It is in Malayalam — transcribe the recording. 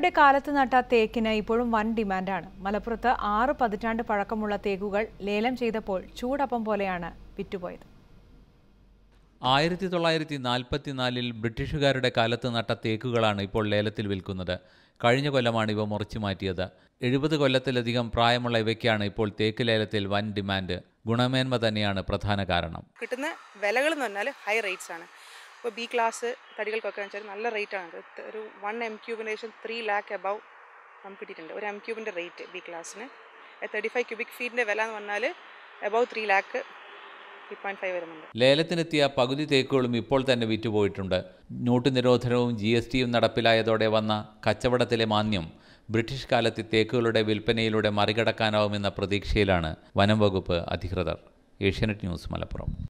ബ്രിട്ടീഷുകാരുടെ കാലത്ത് നട്ട തേക്കിന് ഇപ്പോഴും വൻ ഡിമാൻഡാണ് മലപ്പുറത്ത് ആറ് പതിറ്റാണ്ട് പഴക്കമുള്ള തേക്കുകൾ ലേലം ചെയ്തപ്പോൾ ചൂടപ്പം പോലെയാണ് വിറ്റുപോയത് ആയിരത്തി തൊള്ളായിരത്തി നാൽപ്പത്തിനാലിൽ ബ്രിട്ടീഷുകാരുടെ കാലത്ത് നട്ട തേക്കുകളാണ് ഇപ്പോൾ ലേലത്തിൽ വിൽക്കുന്നത് കഴിഞ്ഞ കൊല്ലമാണ് ഇവ മുറിച്ചു മാറ്റിയത് എഴുപത് കൊല്ലത്തിലധികം പ്രായമുള്ള ഇവയ്ക്കാണ് ഇപ്പോൾ തേക്ക് ലേലത്തിൽ വൻ ഡിമാൻഡ് ഗുണമേന്മ തന്നെയാണ് പ്രധാന കാരണം കിട്ടുന്ന വിലകൾ എന്ന് പറഞ്ഞാൽ ഹൈ റേറ്റ്സ് ആണ് ഇപ്പോൾ ബി ക്ലാസ് തടികൾക്കൊക്കെ വെച്ചാൽ നല്ല റേറ്റ് ആണ് ഇത് ഒരു വൺ എം ക്യൂബിന് ശേഷം ത്രീ ലാക്ക് അബവ് നമുക്ക് കിട്ടിയിട്ടുണ്ട് ഒരു എം ക്യൂബിൻ്റെ റേറ്റ് ബി ക്ലാസ്സിന് തേർട്ടി ഫൈവ് ക്യൂബിക് ഫീറ്റിൻ്റെ വില എന്ന് പറഞ്ഞാൽ above three lakh three point five വരുന്നുണ്ട് ലേലത്തിനെത്തിയ പകുതി തേക്കുകളും ഇപ്പോൾ തന്നെ വിറ്റുപോയിട്ടുണ്ട് നോട്ട് നിരോധനവും ജി എസ് ടിയും നടപ്പിലായതോടെ വന്ന കച്ചവടത്തിലെ മാന്യം ബ്രിട്ടീഷ് കാലത്തെ തേക്കുകളുടെ വിൽപ്പനയിലൂടെ മറികടക്കാനാവുമെന്ന പ്രതീക്ഷയിലാണ് വനം വകുപ്പ് അധികൃതർ ഏഷ്യാനെറ്റ് ന്യൂസ് മലപ്പുറം